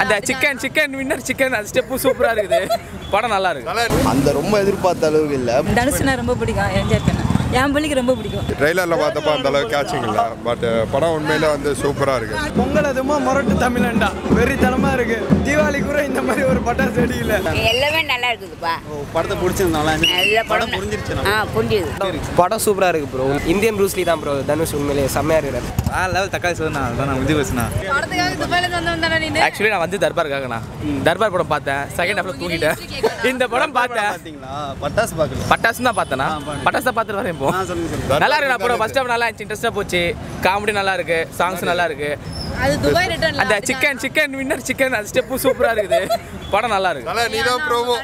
அந்த chicken chicken winner chicken அது step சூப்பராக இருக்குது படம் நல்லா இருக்கு அந்த ரொம்ப எதிர்பார்த்த அளவுக்கு இல்லை தனுஷுனா ரொம்ப பிடிக்கும் என்ஜாய் பண்ணேன் என் பிள்ளைக்கு ரொம்ப பிடிக்கும் ட்ரெய்லரில் பார்த்தப்போ அந்த அளவுக்கு கேட்சிங் இல்லை பட் படம் உண்மையிலே வந்து சூப்பராக இருக்குது பொங்கல் அதுமா மொரட்டு தமிழன்டா வெறித்தனமா இருக்கு தீபாவளி கூட இந்த மாதிரி ஒரு பட்டாசு வெடிக்கல எல்லாமே நல்லா இருக்குதுப்பா படத்தை பிடிச்சிருந்தாங்களா நல்ல படம் புரிஞ்சிருச்சு ஆ புரிஞ்சுது படம் சூப்பராக இருக்கு ப்ரோ இந்தியன் ப்ரூஸ்லி தான் ப்ரோ தனுஷ் உண்மையிலேயே செம்மையாக இருக்கிறார் ஆ லெவல் தக்காளி சொல்லணும் அதுதான் நான் முடிஞ்சு பேசுனா படத்துக்காக துபாயில வந்து வந்தானே நீ ஆக்சுவலி நான் வந்து தர்பாருக்காகண்ணா தர்பார் படம் பார்த்தேன் செகண்ட் ஹாஃப்ல தூங்கிட்டேன் இந்த படம் பார்த்தேன் பார்த்தீங்களா பட்டாசு பார்க்கல பட்டாசு தான் பார்த்தேனா பட்டாசு தான் பார்த்துட்டு வரேன் இப்போ ஆ சொல்லுங்க சொல்லுங்க நல்லா இருக்கு நான் படம் ஃபர்ஸ்ட் ஹாஃப் நல்லா இருந்துச்சு இன்ட்ரெஸ்ட்டாக போச்சு காமெடி நல்லா இருக்கு சாங்ஸ் நல்லா இருக்கு அது துபாய் ரிட்டர்ன் அந்த சிக்கன் சிக்கன் வின்னர் சிக்கன் அது ஸ்டெப்பு சூப்பராக இருக்குது படம் நல்லா இருக்கு தலை நீ தான் ப்ரோமோ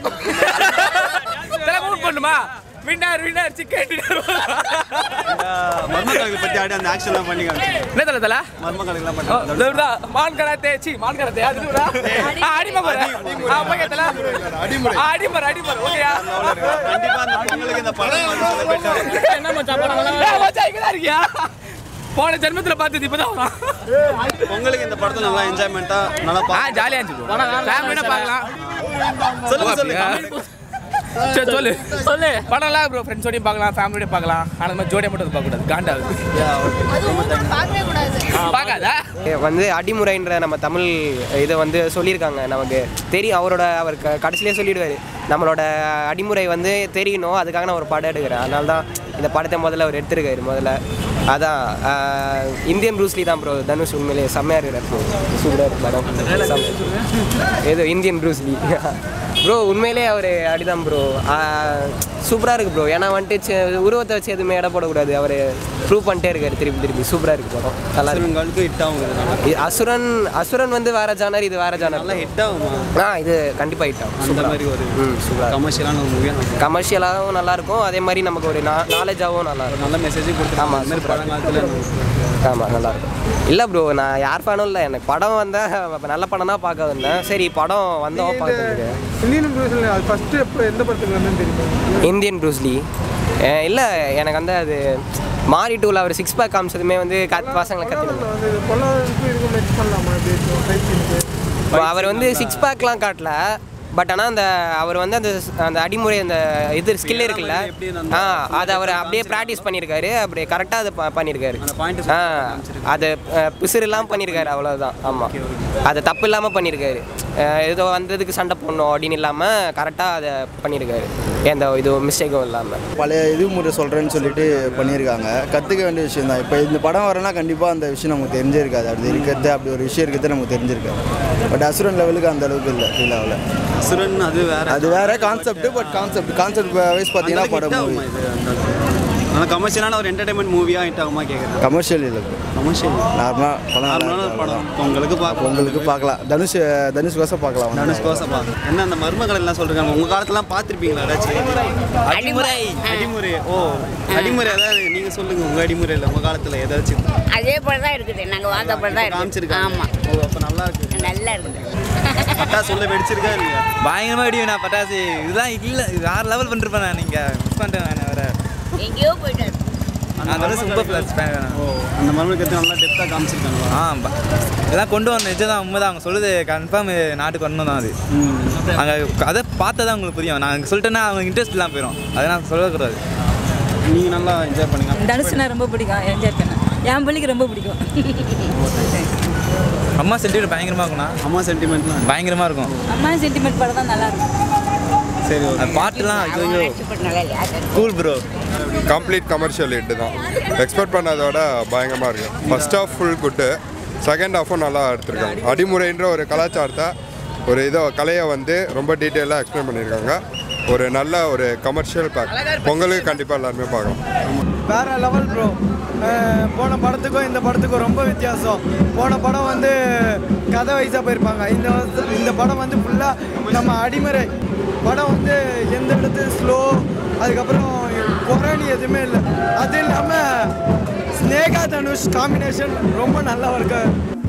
தலை மூவ் பண்ணுமா வின்னர் வின்னர் சிக்கன் மர்மக்கலைகளை பற்றி ஆடி அந்த ஆக்ஷன்லாம் பண்ணி காமிச்சு என்ன தலை தலை மர்மக்கலைகள்லாம் ஓ, பண்ணி இது இதுதான். மான் கராத்தே சி மான் கராத்தே அது இதுடா. ஆ, அடிமமர ஆ ஓகே தல அடிமுறை. ஆ, அடிமர அடிமர ஓகேயா கண்டிப்பா அந்த பொங்கலுக்கு இந்த படம் வந்து celebrate ஆகும். என்ன மச்சான் படம் நல்லா மச்சான் இங்க தான் இருக்கியா போன ஜென்மத்துல பார்த்தது இப்பதான் வரான் பொங்கலுக்கு இந்த படத்தை நல்லா என்ஜாய்மெண்ட்டா நல்லா ஆ பார்க்க ஜாலியா இருந்துச்சு ஃபேமிலியோட பார்க்கலாம் சொல்லுங்க ஓ, சொல்லுங்க அப்படியா? சரி சொல்லு சொல்லு படம் எல்லாம் ப்ரோ ஃப்ரெண்ட்ஸோடய பார்க்கலாம் ஃபேமிலியோட பார்க்கலாம் ஆனால் இந்த மாதிரி ஜோடியா மட்டும் பார்க்க கூடாது காண்டாகுது பார்க்கவே கூடாது பார்க்காதா வந்து அடிமுறைன்ற நம்ம தமிழ் இதை வந்து சொல்லியிருக்காங்க நமக்கு தெரியும் அவரோட அவர் க கடைசியிலே சொல்லிடுவார் நம்மளோட அடிமுறை வந்து தெரியணும் அதுக்காக நான் ஒரு படம் எடுக்கிறேன் அதனால தான் இந்த படத்தை முதல்ல அவர் எடுத்திருக்காரு முதல்ல அதான் ஆஹ், இந்தியன் ப்ரூஸ்லி தான் ப்ரோ தனுஷ் உண்மையிலே செம்மையாக இருக்கிறார் ப்ரோ சூப்பராக இருக்கு படம் செம்ம. ஏதோ இந்தியன் ப்ரூஸ்லி ப்ரோ உண்மையிலே அவர் அடிதான் ப்ரோ சூப்பராக இருக்குது ப்ரோ ஏன்னா வந்துட்டு சி- உருவத்தை வச்சு எதுவுமே எடை போடக்கூடாது அவர் ப்ரூவ் பண்ணிட்டே இருக்காரு திருப்பி திருப்பி சூப்பராக இருக்கு படம் நல்லா இருக்கு சிறுவங்களுக்கு ஹிட் ஆகும் இது நல்லா இது அசுரன் அசுரன் வந்து வேற ஜானர் இது வேற ஜானர் நல்லா ஹிட் ஆகுமா ஆ இது கண்டிப்பா ஹிட் ஆகும் அந்த மாதிரி ஒரு ம் சூப்பராக கமர்ஷியலான ஒரு மூவியாக கமர்ஷியலாகவும் நல்லா இருக்கும் அதே மாதிரி நமக்கு ஒரு நாலேஜாகவும் நல்லா இருக்கும் நல்ல மெசேஜும் கொடுத்துருக்காங்க ஆமா, அந்த மாதிரி super. பழங்காலத்தில் ஆமாம் நல்லா இருக்கும் இல்லை ப்ரோ நான் யார் ஃபேனும் இல்லை எனக்கு படம் வந்தால் நல்ல படம் தான் பார்க்க வந்தேன் சரி படம் வந்தோம் பார்க்க இந்தியன் ப்ரூஸ்ல அது ஃபர்ஸ்ட் எப்போ எந்த படத்துக்கு வந்து தெரியும் இந்தியன் ப்ரூஸ்லி இல்லை எனக்கு வந்து அது மாரி டூவில் அவர் சிக்ஸ் பேக் காமிச்சதுமே வந்து கத் பசங்களை கற்றுக்கணும் வந்து பொல்லாததுக்கு இதுக்கு மேட்ச் பண்ணலாமா எப்படி ஃபைட் சீனுக்கு அவர் வந்து சிக்ஸ் பேக்லாம் காட்டல பட் ஆனால் அந்த அவர் வந்து அந்த அந்த அடிமுறை அந்த இது ஸ்கில் இருக்குல்ல எப்படி அந்த- ஆ அதை அவர் அப்படியே ப்ராக்டிஸ் பண்ணியிருக்காரு அப்படியே கரெக்டாக அதை ப- பண்ணியிருக்காரு அந்த பாயிண்ட் ஆ அதை பிசுறுலாம் பண்ணியிருக்காரு அவ்வளோதான் ஆமாம் அதை தப்பு இல்லாமல் பண்ணியிருக்காரு அஹ் ஏதோ வந்ததுக்கு சண்டை போடணும் அப்படின்னு இல்லாமல் கரெக்டாக அதை பண்ணியிருக்காரு எந்த இது மிஸ்டேக்கும் இல்லாமல் பழைய இது முறை சொல்கிறேன்னு சொல்லிட்டு பண்ணியிருக்காங்க கற்றுக்க வேண்டிய விஷயம் தான் இப்போ இந்த படம் வரனா கண்டிப்பாக அந்த விஷயம் நமக்கு தெரிஞ்சிருக்காது அப்படி இருக்கிறது அப்படி ஒரு விஷயம் இருக்கிறது நமக்கு தெரிஞ்சிருக்காது பட் அசுரன் லெவலுக்கு அந்த அளவுக்கு இல்லை ஃபீல் ஆகல அசுரன் அது வேற அது வேற concept but concept concept wise பார்த்தீங்கன்னா படம் மூவி ஆனால் கமர்ஷியலான ஒரு என்டர்டைன்மெண்ட் மூவியாக ஹிட் ஆகுமா கேட்குறேன் கமர்ஷியல் இல்லை கமர்ஷியல் நார்மலாக படம் நல்லா நார்மலான இருக்கு, படம் அவ்வளவுதான். உங்களுக்கு பார்க்க உங்களுக்கு பார்க்கலாம் தனுஷ் தனுஷ் கோசம் பார்க்கலாம் தனுஷ் கோசப்பா என்ன அந்த மர்மங்கள் எல்லாம் சொல்றாங்க உங்க காலத்துலாம் பார்த்துருப்பீங்களா ஏதாச்சும் அடிமுறை. அடிமுறை ஓ அடிமுறை அதாவது நீங்க சொல்லுங்க உங்க அடிமுறை இல்லை உங்க காலத்துல ஏதாச்சும் அதே போல தான் இருக்குது நாங்கள் வாழ்ந்த போல தான் இருக்குது காமிச்சிருக்காங்க ஆமாம் ஓ அப்ப நல்லா இருக்கு நல்லா இருக்குது பட்டாசு சொல்ல வெடிச்சிருக்கா இல்லையா பயங்கரமாக வெடிவேண்ணா பட்டாசு இதெல்லாம் இல்லை இது வேறு லெவல் பண்ணிருப்பேன் நான் நீங்கள் மிஸ் பண்ணிட்டேன் நான் வேறு எங்கேயோ போயிட்டாரு நான் அதோட சூப்பர் பிளஸ் ஃபேன் வேணாம் ஓ அந்த மர்மத்தை நல்லா டெப்த்தாக காமிச்சிருக்காங்க ஆ ப- இதெல்லாம் கொண்டு வந்த நிஜம் தான் உண்மை தான் அவங்க சொல்லுது கன்ஃபார்ம் நாட்டுக்கு வரணும் தான் அது அங்கே அதை பார்த்தா தான் உங்களுக்கு புரியும் நான் சொல்லிட்டேன்னா அவங்க இன்ட்ரெஸ்ட் இல்லாமல் போயிடும் அதை நான் சொல்லக்கூடாது நீங்க நல்லா என்ஜாய் பண்ணுங்க தனுஷுனா ரொம்ப பிடிக்கும் என்ஜாய் பண்ணேன் என் பிள்ளைக்கு ரொம்ப பிடிக்கும் அம்மா சென்டிமெண்ட் பயங்கரமாக இருக்கும்ண்ணா அம்மா சென்டிமெண்ட்லாம் பயங்கரமாக இருக்கும் அம்மா சென்டிமெண்ட் படம் தான் நல்லா இருக்கும் சரி ஓகே அந்த பாட்டுலாம் ஐயோ நடிச்சுப்பட்டு நல்லா இல்லையா cool bro complete commercial hit தான் எக்ஸ்பெக்ட் பண்ணதோட பயங்கரமாக இருக்கு first half full good second ஹாஃபும் நல்லா எடுத்திருக்காங்க அடிமுறைன்ற ஒரு கலாச்சாரத்தை ஒரு இதை கலையை வந்து ரொம்ப டீட்டெயிலாக எக்ஸ்பிளைன் பண்ணியிருக்காங்க ஒரு நல்ல ஒரு கமர்ஷியல் பேக் பொங்கலுக்கு கண்டிப்பாக எல்லாருமே பார்க்கலாம் வேற லெவல் ப்ரோ போன படத்துக்கும் இந்த படத்துக்கும் ரொம்ப வித்தியாசம் போன படம் வந்து கதை வைஸாக போயிருப்பாங்க இந்த வருஷ- இந்த படம் வந்து ஃபுல்லாக நம்ம அடிமறை படம் வந்து எந்த இடத்துல ஸ்லோ அதுக்கப்புறம் குரணி எதுவுமே இல்லை அது இல்லாமல் ஸ்னேகா தனுஷ் காம்பினேஷன் ரொம்ப நல்லா இருக்கு